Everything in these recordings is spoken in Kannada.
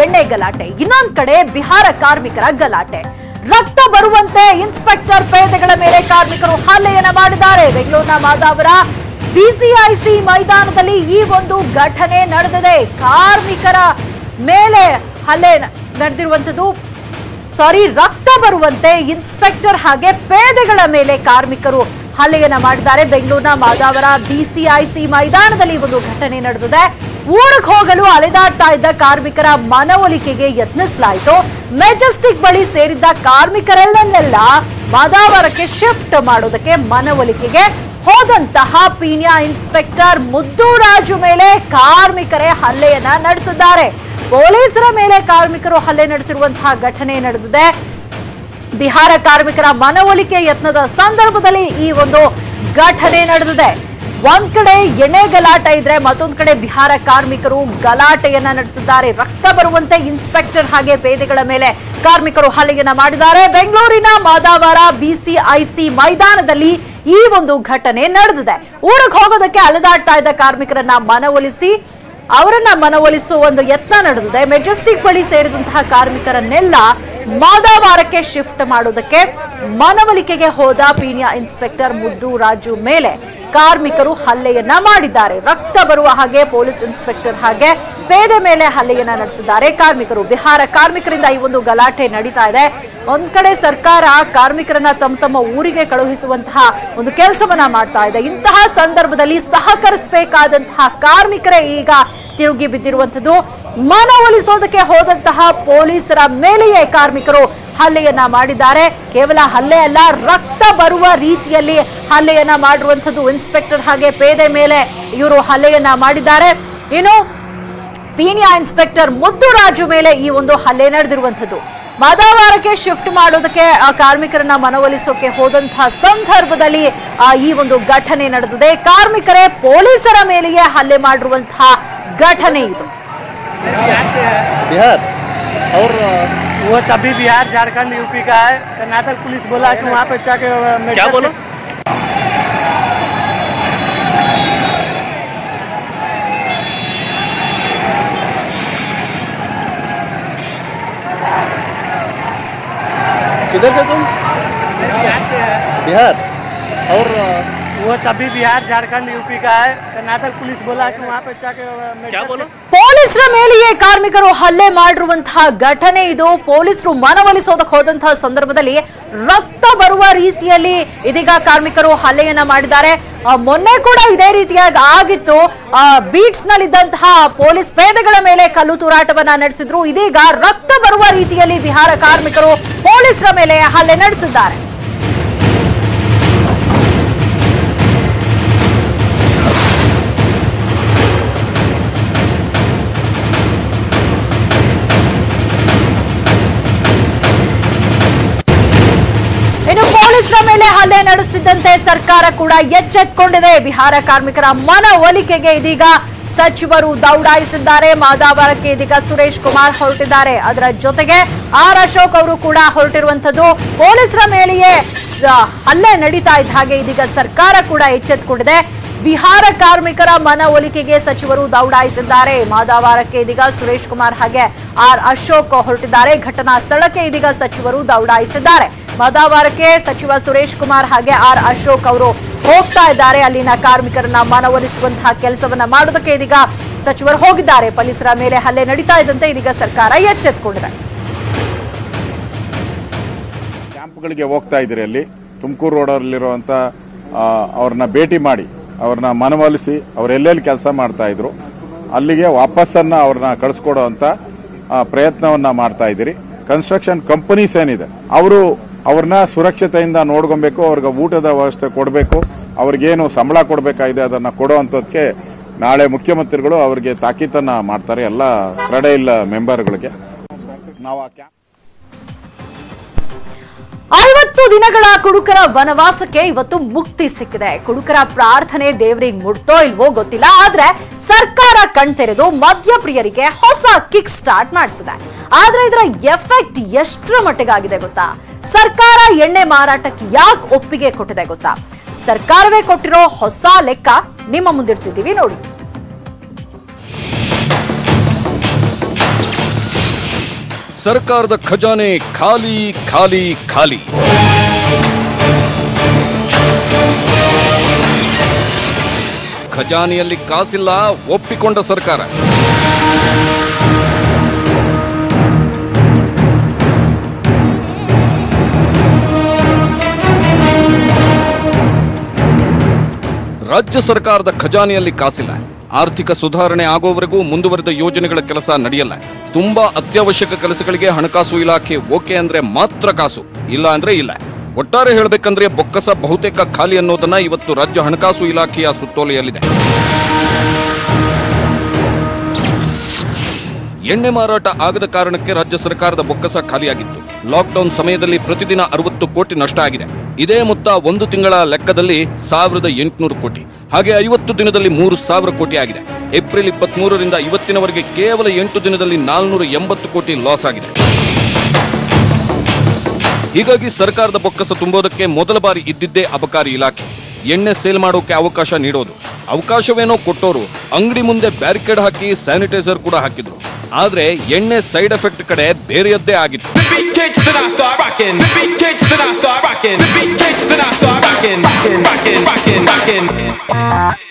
ಎಣ್ಣೆ ಗಲಾಟೆ ಇನ್ನೊಂದ್ ಕಡೆ ಬಿಹಾರ ಕಾರ್ಮಿಕರ ಗಲಾಟೆ ರಕ್ತ ಬರುವಂತೆ ಇನ್ಸ್ಪೆಕ್ಟರ್ ಪೇದೆಗಳ ಮೇಲೆ ಕಾರ್ಮಿಕರು ಹಲ್ಲೆಯನ್ನ ಮಾಡಿದ್ದಾರೆ ಬೆಂಗಳೂರಿನ ಮಾದಾವರ ಬಿಸಿಐಸಿ ಮೈದಾನದಲ್ಲಿ ಈ ಒಂದು ಘಟನೆ ನಡೆದಿದೆ ಕಾರ್ಮಿಕರ ಮೇಲೆ ಹಲ್ಲೆ ನಡೆದಿರುವಂತದ್ದು ಸಾರಿ ರಕ್ತ ಬರುವಂತೆ ಇನ್ಸ್ಪೆಕ್ಟರ್ ಹಾಗೆ ಪೇದೆಗಳ ಮೇಲೆ ಕಾರ್ಮಿಕರು ಹಲ್ಲೆಯನ್ನ ಮಾಡಿದ್ದಾರೆ ಬೆಂಗಳೂರಿನ ಮಾದಾವರ ಬಿಸಿಐಸಿ ಮೈದಾನದಲ್ಲಿ ಈ ಒಂದು ಘಟನೆ ನಡೆದಿದೆ ಊರಿಗೆ ಹೋಗಲು ಅಲೆದಾಡ್ತಾ ಇದ್ದ ಕಾರ್ಮಿಕರ ಮನವೊಲಿಕೆಗೆ ಯತ್ನಿಸಲಾಯಿತು ಮೆಜೆಸ್ಟಿಕ್ ಬಳಿ ಸೇರಿದ್ದ ಕಾರ್ಮಿಕರೆಲ್ಲನ್ನೆಲ್ಲ ಮಾದಾವರಕ್ಕೆ ಶಿಫ್ಟ್ ಮಾಡೋದಕ್ಕೆ ಮನವೊಲಿಕೆಗೆ ಹೋದಂತಹ ಪೀಣ್ಯ ಇನ್ಸ್ಪೆಕ್ಟರ್ ಮುದ್ದುರಾಜು ಮೇಲೆ ಕಾರ್ಮಿಕರೇ ಹಲ್ಲೆಯನ್ನ ನಡೆಸಿದ್ದಾರೆ ಪೊಲೀಸರ ಮೇಲೆ ಕಾರ್ಮಿಕರು ಹಲ್ಲೆ ನಡೆಸಿರುವಂತಹ ಘಟನೆ ನಡೆದಿದೆ ಬಿಹಾರ ಕಾರ್ಮಿಕರ ಮನವೊಲಿಕೆ ಯತ್ನದ ಸಂದರ್ಭದಲ್ಲಿ ಈ ಒಂದು ಘಟನೆ ನಡೆದಿದೆ ಒಂದ್ ಕಡೆ ಎಣ್ಣೆ ಗಲಾಟೆ ಇದ್ರೆ ಮತ್ತೊಂದ್ ಕಡೆ ಬಿಹಾರ ಕಾರ್ಮಿಕರು ಗಲಾಟೆಯನ್ನ ನಡೆಸಿದ್ದಾರೆ ರಕ್ತ ಬರುವಂತೆ ಇನ್ಸ್ಪೆಕ್ಟರ್ ಹಾಗೆ ಪೇದೆಗಳ ಮೇಲೆ ಕಾರ್ಮಿಕರು ಹಲ್ಲೆಯನ್ನ ಮಾಡಿದ್ದಾರೆ ಬೆಂಗಳೂರಿನ ಮಾದಾವರ ಬಿಸಿಐಸಿ ಮೈದಾನದಲ್ಲಿ ಈ ಒಂದು ಘಟನೆ ನಡೆದಿದೆ ಊರಿಗೆ ಹೋಗೋದಕ್ಕೆ ಅಲೆದಾಡ್ತಾ ಇದ್ದ ಕಾರ್ಮಿಕರನ್ನ ಮನವೊಲಿಸಿ ಅವರನ್ನ ಮನವೊಲಿಸುವ ಒಂದು ಯತ್ನ ನಡೆದಿದೆ ಮೆಜೆಸ್ಟಿಕ್ ಬಳಿ ಸೇರಿದಂತಹ ಕಾರ್ಮಿಕರನ್ನೆಲ್ಲ ಮಾದಾವಾರಕ್ಕೆ ಶಿಫ್ಟ್ ಮಾಡೋದಕ್ಕೆ ಮನವೊಲಿಕೆಗೆ ಹೋದ ಪೀಣ್ಯ ಇನ್ಸ್ಪೆಕ್ಟರ್ ಮುದ್ದು ರಾಜು ಮೇಲೆ ಕಾರ್ಮಿಕರು ಹಲ್ಲೆಯನ್ನ ಮಾಡಿದ್ದಾರೆ ರಕ್ತ ಬರುವ ಹಾಗೆ ಪೊಲೀಸ್ ಇನ್ಸ್ಪೆಕ್ಟರ್ ಹಾಗೆ ಪೇದೆ ಮೇಲೆ ಹಲ್ಲೆಯನ್ನ ನಡೆಸಿದ್ದಾರೆ ಕಾರ್ಮಿಕರು ಬಿಹಾರ ಕಾರ್ಮಿಕರಿಂದ ಈ ಒಂದು ಗಲಾಟೆ ನಡೀತಾ ಇದೆ ಒಂದ್ ಕಡೆ ಸರ್ಕಾರ ಕಾರ್ಮಿಕರನ್ನ ತಮ್ಮ ತಮ್ಮ ಊರಿಗೆ ಕಳುಹಿಸುವಂತಹ ಒಂದು ಕೆಲಸವನ್ನ ಮಾಡ್ತಾ ಇದೆ ಇಂತಹ ಸಂದರ್ಭದಲ್ಲಿ ಸಹಕರಿಸಬೇಕಾದಂತಹ ಕಾರ್ಮಿಕರೇ ಈಗ ತಿರುಗಿ ಬಿದ್ದಿರುವಂತದ್ದು ಮನವೊಲಿಸೋದಕ್ಕೆ ಹೋದಂತಹ ಪೊಲೀಸರ ಮೇಲೆಯೇ ಕಾರ್ಮಿಕರು ಹಲ್ಲೆಯನ್ನ ಮಾಡಿದ್ದಾರೆ ಕೇವಲ ಹಲ್ಲೆ ಅಲ್ಲ ರಕ್ತ ಬರುವ ರೀತಿಯಲ್ಲಿ ಹಲ್ಲೆಯನ್ನ ಮಾಡಿರುವಂತದ್ದು ಇನ್ಸ್ಪೆಕ್ಟರ್ ಹಾಗೆ ಪೇದೆ ಮೇಲೆ ಇವರು ಹಲ್ಲೆಯನ್ನ ಮಾಡಿದ್ದಾರೆ ಇನ್ನು ಪೀಣ್ಯ ಇನ್ಸ್ಪೆಕ್ಟರ್ ಮುದ್ದುರಾಜು ಮೇಲೆ ಈ ಒಂದು ಹಲ್ಲೆ ನಡೆದಿರುವಂತದ್ದು ಮಾದಾವಾರಕ್ಕೆ ಶಿಫ್ಟ್ ಮಾಡೋದಕ್ಕೆ ಆ ಕಾರ್ಮಿಕರನ್ನ ಮನವೊಲಿಸೋಕೆ ಹೋದಂತಹ ಸಂದರ್ಭದಲ್ಲಿ ಆ, ಈ ಒಂದು ಘಟನೆ ನಡೆದಿದೆ ಕಾರ್ಮಿಕರೇ ಪೊಲೀಸರ ಮೇಲೆಯೇ ಹಲ್ಲೆ ಮಾಡಿರುವಂತಹ ಘಟನೆ ಇದು बिहार और वो सभी बिहार झारखंड यूपी का है कर्नाटक पुलिस बोला कि वहाँ पे जाके मेडिकल क्या बोला? चेक- किधर से तुम बिहार से है बिहार और वो सभी बिहार झारखंड यूपी का है कर्नाटक पुलिस बोला कि वहाँ पे जाके मेडिकल क्या बोला चेक- ಪೊಲೀಸರ ಮೇಲೆಯೇ ಕಾರ್ಮಿಕರು ಹಲ್ಲೆ ಮಾಡಿರುವಂತಹ ಘಟನೆ ಇದು ಪೊಲೀಸರು ಮನವೊಲಿಸೋದಕ್ಕೆ ಹೋದಂತಹ ಸಂದರ್ಭದಲ್ಲಿ ರಕ್ತ ಬರುವ ರೀತಿಯಲ್ಲಿ ಇದೀಗ ಕಾರ್ಮಿಕರು ಹಲ್ಲೆಯನ್ನ ಮಾಡಿದ್ದಾರೆ ಆ, ಮೊನ್ನೆ ಕೂಡ ಇದೇ ರೀತಿಯಾಗಿ ಆಗಿತ್ತು ಬೀಟ್ಸ್ ನಲ್ಲಿದ್ದಂತಹ ಪೊಲೀಸ್ ಪೇದೆಗಳ ಮೇಲೆ ಕಲ್ಲು ತೂರಾಟವನ್ನ ನಡೆಸಿದ್ರು ಇದೀಗ ರಕ್ತ ಬರುವ ರೀತಿಯಲ್ಲಿ ಬಿಹಾರ ಕಾರ್ಮಿಕರು ಪೊಲೀಸರ ಮೇಲೆ ಹಲ್ಲೆ ನಡೆಸಿದ್ದಾರೆ ಇನ್ನು ಪೊಲೀಸರ ಮೇಲೆ ಹಲ್ಲೆ ನಡೆಸುತ್ತಿದ್ದಂತೆ ಸರ್ಕಾರ ಕೂಡ ಎಚ್ಚೆತ್ತುಕೊಂಡಿದೆ ಬಿಹಾರ ಕಾರ್ಮಿಕರ ಮನವೊಲಿಕೆಗೆ ಇದೀಗ ಸಚಿವರು ದೌಡಾಯಿಸಿದ್ದಾರೆ ಮಾದಾವರಕ್ಕೆ ಇದೀಗ ಸುರೇಶ್ ಕುಮಾರ್ ಹೊರಟಿದ್ದಾರೆ ಅದರ ಜೊತೆಗೆ ಆರ್ ಅಶೋಕ್ ಅವರು ಕೂಡ ಹೊರಟಿರುವಂತದ್ದು ಪೊಲೀಸರ ಮೇಲೆಯೇ ಸ- ಹಲ್ಲೆ ನಡೀತಾ ಇದ್ದ ಹಾಗೆ ಇದೀಗ ಸರ್ಕಾರ ಕೂಡ ಎಚ್ಚೆತ್ತುಕೊಂಡಿದೆ ಬಿಹಾರ ಕಾರ್ಮಿಕರ ಮನವೊಲಿಕೆಗೆ ಸಚಿವರು ದೌಡಾಯಿಸಿದ್ದಾರೆ ಮಾದಾವಾರಕ್ಕೆ ಇದೀಗ ಸುರೇಶ್ ಕುಮಾರ್ ಹಾಗೆ ಆರ್ ಅಶೋಕ್ ಹೊರಟಿದ್ದಾರೆ ಘಟನಾ ಸ್ಥಳಕ್ಕೆ ಇದೀಗ ಸಚಿವರು ದೌಡಾಯಿಸಿದ್ದಾರೆ ಮಾದಾವಾರಕ್ಕೆ ಸಚಿವ ಸುರೇಶ್ ಕುಮಾರ್ ಹಾಗೆ ಆರ್ ಅಶೋಕ್ ಅವರು ಹೋಗ್ತಾ ಇದ್ದಾರೆ ಅಲ್ಲಿನ ಕಾರ್ಮಿಕರನ್ನ ಮನವೊಲಿಸುವಂತಹ ಕೆಲಸವನ್ನ ಮಾಡೋದಕ್ಕೆ ಇದೀಗ ಸಚಿವರು ಹೋಗಿದ್ದಾರೆ ಪೊಲೀಸರ ಮೇಲೆ ಹಲ್ಲೆ ನಡೀತಾ ಇದ್ದಂತೆ ಇದೀಗ ಸರ್ಕಾರ ಎಚ್ಚೆತ್ತುಕೊಂಡಿದೆ ಕ್ಯಾಂಪ್ಗಳಿಗೆ ಹೋಗ್ತಾ ಇದ್ದೀರಿ ಅಲ್ಲಿ ತುಮಕೂರು ರೋಡಲ್ಲಿರುವಂತ ಆ, ಅವ್ರನ್ನ ಭೇಟಿ ಮಾಡಿ ಅವ್ರನ್ನ ಮನವೊಲಿಸಿ ಅವ್ರು ಎಲ್ಲೆಲ್ಲಿ ಕೆಲಸ ಮಾಡ್ತಾ ಇದ್ರು ಅಲ್ಲಿಗೆ ವಾಪಸ್ಸನ್ನ ಅವ್ರನ್ನ ಕಳಿಸ್ಕೊಡೋ ಅಂತ ಆ, ಪ್ರಯತ್ನವನ್ನ ಮಾಡ್ತಾ ಇದ್ದೀರಿ ಕನ್ಸ್ಟ್ರಕ್ಷನ್ ಕಂಪನೀಸ್ ಏನಿದೆ ಅವರು ಅವ್ರನ್ನ ಸುರಕ್ಷತೆಯಿಂದ ನೋಡ್ಕೊಬೇಕು ಅವ್ರಿಗೆ ಊಟದ ವ್ಯವಸ್ಥೆ ಕೊಡಬೇಕು ಅವ್ರಿಗೇನು ಸಂಬಳ ಕೊಡಬೇಕಾಗಿದೆ ಅದನ್ನ ಕೊಡೋ ಅಂಥದ್ದಕ್ಕೆ ನಾಳೆ ಮುಖ್ಯಮಂತ್ರಿಗಳು ಅವರಿಗೆ ತಾಕೀತನ್ನ ಮಾಡ್ತಾರೆ ಎಲ್ಲ ಕ್ರೆಡೈಲ್ ಮೆಂಬರ್ಗಳಿಗೆ ನಾವು ಆ ಕ್ಯಾಂಪ್ ಐವತ್ತು ದಿನಗಳ ಕುಡುಕರ ವನವಾಸಕ್ಕೆ ಇವತ್ತು ಮುಕ್ತಿ ಸಿಕ್ಕಿದೆ ಕುಡುಕರ ಪ್ರಾರ್ಥನೆ ದೇವರಿಗೆ ಮುಡ್ತೋ ಇಲ್ವೋ ಗೊತ್ತಿಲ್ಲ ಆದ್ರೆ ಸರ್ಕಾರ ಕಣ್ತೆರೆದು ಮದ್ಯಪ್ರಿಯರಿಗೆ ಹೊಸ ಕಿಕ್ ಸ್ಟಾರ್ಟ್ ಮಾಡಿಸಿದೆ ಆದ್ರೆ ಇದರ ಎಫೆಕ್ಟ್ ಎಷ್ಟರ ಮಟ್ಟಿಗಾಗಿದೆ ಗೊತ್ತಾ ಸರ್ಕಾರ ಎಣ್ಣೆ ಮಾರಾಟಕ್ಕೆ ಯಾಕೆ ಒಪ್ಪಿಗೆ ಕೊಟ್ಟಿದೆ ಗೊತ್ತಾ ಸರ್ಕಾರವೇ ಕೊಟ್ಟಿರೋ ಹೊಸ ಲೆಕ್ಕ ನಿಮ್ಮ ಮುಂದಿಡ್ತಿದ್ದೀವಿ ನೋಡಿ ಸರ್ಕಾರದ ಖಜಾನೆ ಖಾಲಿ ಖಾಲಿ ಖಾಲಿ ಖಜಾನೆಯಲ್ಲಿ ಕಾಸಿಲ್ಲ ಒಪ್ಪಿಕೊಂಡ ಸರ್ಕಾರ ರಾಜ್ಯ ಸರ್ಕಾರದ ಖಜಾನೆಯಲ್ಲಿ ಕಾಸಿಲ್ಲ ಆರ್ಥಿಕ ಸುಧಾರಣೆ ಆಗೋವರೆಗೂ ಮುಂದುವರೆದ ಯೋಜನೆಗಳ ಕೆಲಸ ನಡೆಯಲ್ಲ ತುಂಬಾ ಅತ್ಯವಶ್ಯಕ ಕೆಲಸಗಳಿಗೆ ಹಣಕಾಸು ಇಲಾಖೆ ಓಕೆ ಅಂದ್ರೆ ಮಾತ್ರ ಕಾಸು ಇಲ್ಲ ಅಂದ್ರೆ ಇಲ್ಲ ಒಟ್ಟಾರೆ ಹೇಳಬೇಕಂದ್ರೆ ಬೊಕ್ಕಸ ಬಹುತೇಕ ಖಾಲಿ ಅನ್ನೋದನ್ನ ಇವತ್ತು ರಾಜ್ಯ ಹಣಕಾಸು ಇಲಾಖೆಯ ಸುತ್ತೋಲೆಯಲ್ಲಿದೆ ಎಣ್ಣೆ ಮಾರಾಟ ಆಗದ ಕಾರಣಕ್ಕೆ ರಾಜ್ಯ ಸರ್ಕಾರದ ಬೊಕ್ಕಸ ಖಾಲಿಯಾಗಿತ್ತು ಲಾಕ್ಡೌನ್ ಸಮಯದಲ್ಲಿ ಪ್ರತಿದಿನ ಅರವತ್ತು ಕೋಟಿ ನಷ್ಟ ಆಗಿದೆ ಇದೇ ಮೊತ್ತ ಒಂದು ತಿಂಗಳ ಲೆಕ್ಕದಲ್ಲಿ ಸಾವಿರದ ಎಂಟುನೂರು ಕೋಟಿ ಹಾಗೆ ಐವತ್ತು ದಿನದಲ್ಲಿ ಮೂರು ಸಾವಿರ ಕೋಟಿ ಆಗಿದೆ ಏಪ್ರಿಲ್ ಇಪ್ಪತ್ಮೂರರಿಂದ ಇವತ್ತಿನವರೆಗೆ ಕೇವಲ ಎಂಟು ದಿನದಲ್ಲಿ ನಾಲ್ನೂರ ಎಂಬತ್ತು ಕೋಟಿ ಲಾಸ್ ಆಗಿದೆ ಹೀಗಾಗಿ ಸರ್ಕಾರದ ಬೊಕ್ಕಸ ತುಂಬೋದಕ್ಕೆ ಮೊದಲ ಬಾರಿ ಇದ್ದಿದ್ದೇ ಅಬಕಾರಿ ಇಲಾಖೆ ಎಣ್ಣೆ ಸೇಲ್ ಮಾಡೋಕೆ ಅವಕಾಶ ನೀಡೋದು ಅವಕಾಶವೇನೋ ಕೊಟ್ಟೋರು ಅಂಗಡಿ ಮುಂದೆ ಬ್ಯಾರಿಕೇಡ್ ಹಾಕಿ ಸ್ಯಾನಿಟೈಸರ್ ಕೂಡ ಹಾಕಿದ್ರು ಆದ್ರೆ ಎಣ್ಣೆ ಸೈಡ್ ಎಫೆಕ್ಟ್ ಕಡೆ ಬೇರೆಯದ್ದೇ ಆಗಿತ್ತು The beat kicks, then I start rocking. The beat kicks, then I start rocking. The beat kicks, then I start rocking. Rocking, rocking, rocking, rocking.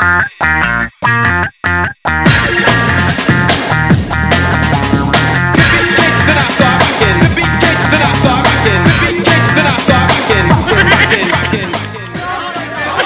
The beat kicks, then I start rocking. The beat kicks, then I start rocking. The beat kicks, then I start rocking. Rocking, rocking, rocking.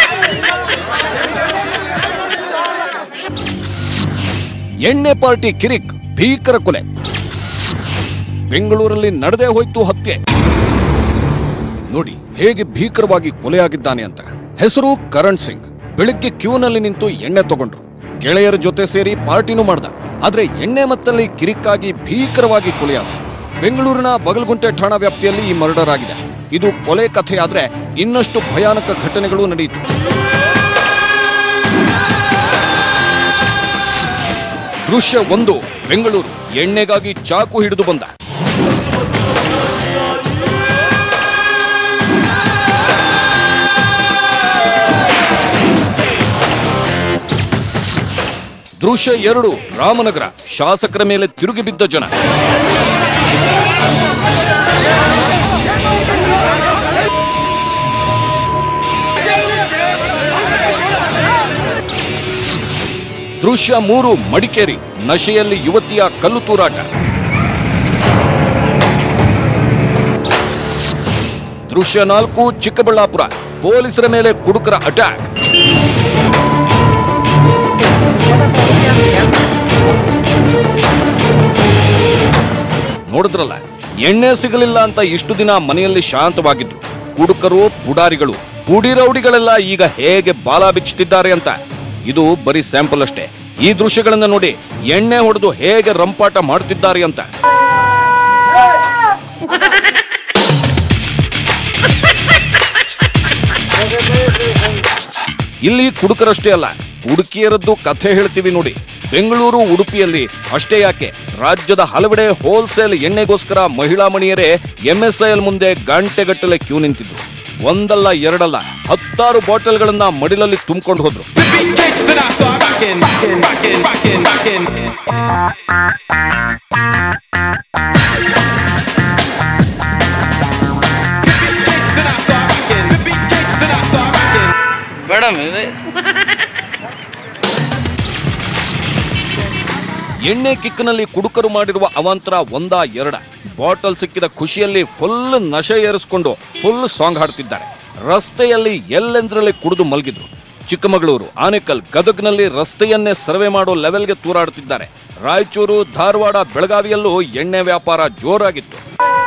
ಎಣ್ಣೆ ಪಾರ್ಟಿ ಕಿರಿಕ್ ಭೀಕರ ಕೊಲೆ ಬೆಂಗಳೂರಲ್ಲಿ ನಡೆದೇ ಹೋಯ್ತು ಹತ್ಯೆ ನೋಡಿ ಹೇಗೆ ಭೀಕರವಾಗಿ ಕೊಲೆಯಾಗಿದ್ದಾನೆ ಅಂತ ಹೆಸರು ಕರಣ್ ಸಿಂಗ್ ಬೆಳಿಗ್ಗೆ ಕ್ಯೂನಲ್ಲಿ ನಿಂತು ಎಣ್ಣೆ ತಗೊಂಡ್ರು ಗೆಳೆಯರ ಜೊತೆ ಸೇರಿ ಪಾರ್ಟಿನೂ ಮಾಡ್ದ ಆದ್ರೆ ಎಣ್ಣೆ ಮತ್ತಲ್ಲಿ ಕಿರಿಕ್ಕಾಗಿ ಭೀಕರವಾಗಿ ಕೊಲೆಯಾದ ಬೆಂಗಳೂರಿನ ಬಗಲ್ಗುಂಟೆ ಠಾಣಾ ವ್ಯಾಪ್ತಿಯಲ್ಲಿ ಈ ಮರ್ಡರ್ ಆಗಿದೆ ಇದು ಕೊಲೆ ಕಥೆಯಾದ್ರೆ ಇನ್ನಷ್ಟು ಭಯಾನಕ ಘಟನೆಗಳು ನಡೆಯಿತು ದೃಶ್ಯ ಒಂದು ಬೆಂಗಳೂರು ಎಣ್ಣೆಗಾಗಿ ಚಾಕು ಹಿಡಿದು ಬಂದ ದೃಶ್ಯ ಎರಡು ರಾಮನಗರ ಶಾಸಕರ ಮೇಲೆ ತಿರುಗಿ ಬಿದ್ದ ಜನ ದೃಶ್ಯ ಮೂರು ಮಡಿಕೇರಿ ನಶೆಯಲ್ಲಿ ಯುವತಿಯ ಕಲ್ಲು ತೂರಾಟ ದೃಶ್ಯ ನಾಲ್ಕು ಚಿಕ್ಕಬಳ್ಳಾಪುರ ಪೊಲೀಸರ ಮೇಲೆ ಕುಡುಕರ ಅಟ್ಯಾಕ್ ನೋಡಿದ್ರಲ್ಲ ಎಣ್ಣೆ ಸಿಗಲಿಲ್ಲ ಅಂತ ಇಷ್ಟು ದಿನ ಮನೆಯಲ್ಲಿ ಶಾಂತವಾಗಿದ್ರು ಕುಡುಕರು ಪುಡಾರಿಗಳು ಪುಡಿ ರೌಡಿಗಳೆಲ್ಲ ಈಗ ಹೇಗೆ ಬಾಲ ಬಿಚ್ಚುತ್ತಿದ್ದಾರೆ ಅಂತ ಇದು ಬರೀ ಸ್ಯಾಂಪಲ್ ಅಷ್ಟೇ ಈ ದೃಶ್ಯಗಳನ್ನ ನೋಡಿ ಎಣ್ಣೆ ಹೊಡೆದು ಹೇಗೆ ರಂಪಾಟ ಮಾಡುತ್ತಿದ್ದಾರೆ ಅಂತ ಇಲ್ಲಿ ಕುಡುಕರಷ್ಟೇ ಅಲ್ಲ ಹುಡುಕಿಯರದ್ದು ಕಥೆ ಹೇಳ್ತೀವಿ ನೋಡಿ ಬೆಂಗಳೂರು ಉಡುಪಿಯಲ್ಲಿ ಅಷ್ಟೇ ಯಾಕೆ ರಾಜ್ಯದ ಹಲವೆಡೆ ಹೋಲ್ಸೇಲ್ ಎಣ್ಣೆಗೋಸ್ಕರ ಮಹಿಳಾ ಮಣಿಯರೇ ಎಂಎಸ್ಐಎಲ್ ಮುಂದೆ ಗಂಟೆಗಟ್ಟಲೆ ಕ್ಯೂ ನಿಂತಿದ್ರು ಒಂದಲ್ಲ ಎರಡಲ್ಲ ಹತ್ತಾರು ಬಾಟಲ್ಗಳನ್ನ ಮಡಿಲಲ್ಲಿ ತುಂಬಿಕೊಂಡು ಹೋದ್ರು The beat kicks, then I start rocking. Rocking, rocking, rocking, rocking. The beat kicks, then I start rocking. The beat kicks, then I start rocking. ಎಣ್ಣೆ ಕಿಕ್ನಲ್ಲಿ ಕುಡುಕರು ಮಾಡಿರುವ ಅವಾಂತರ ಒಂದ ಎರಡ ಬಾಟಲ್ ಸಿಕ್ಕಿದ ಖುಷಿಯಲ್ಲಿ ಫುಲ್ ನಶೆ ಏರಿಸ್ಕೊಂಡು ಫುಲ್ ಸಾಂಗ್ ಹಾಡ್ತಿದ್ದಾರೆ ರಸ್ತೆಯಲ್ಲಿ ಎಲ್ಲೆಂದ್ರಲ್ಲಿ ಕುಡಿದು ಮಲಗಿದ್ರು ಚಿಕ್ಕಮಗಳೂರು ಆನೇಕಲ್ ಗದಗ್ನಲ್ಲಿ ರಸ್ತೆಯನ್ನೇ ಸರ್ವೆ ಮಾಡೋ ಲೆವೆಲ್ಗೆ ತೂರಾಡ್ತಿದ್ದಾರೆ ರಾಯಚೂರು ಧಾರವಾಡ ಬೆಳಗಾವಿಯಲ್ಲೂ ಎಣ್ಣೆ ವ್ಯಾಪಾರ ಜೋರಾಗಿತ್ತು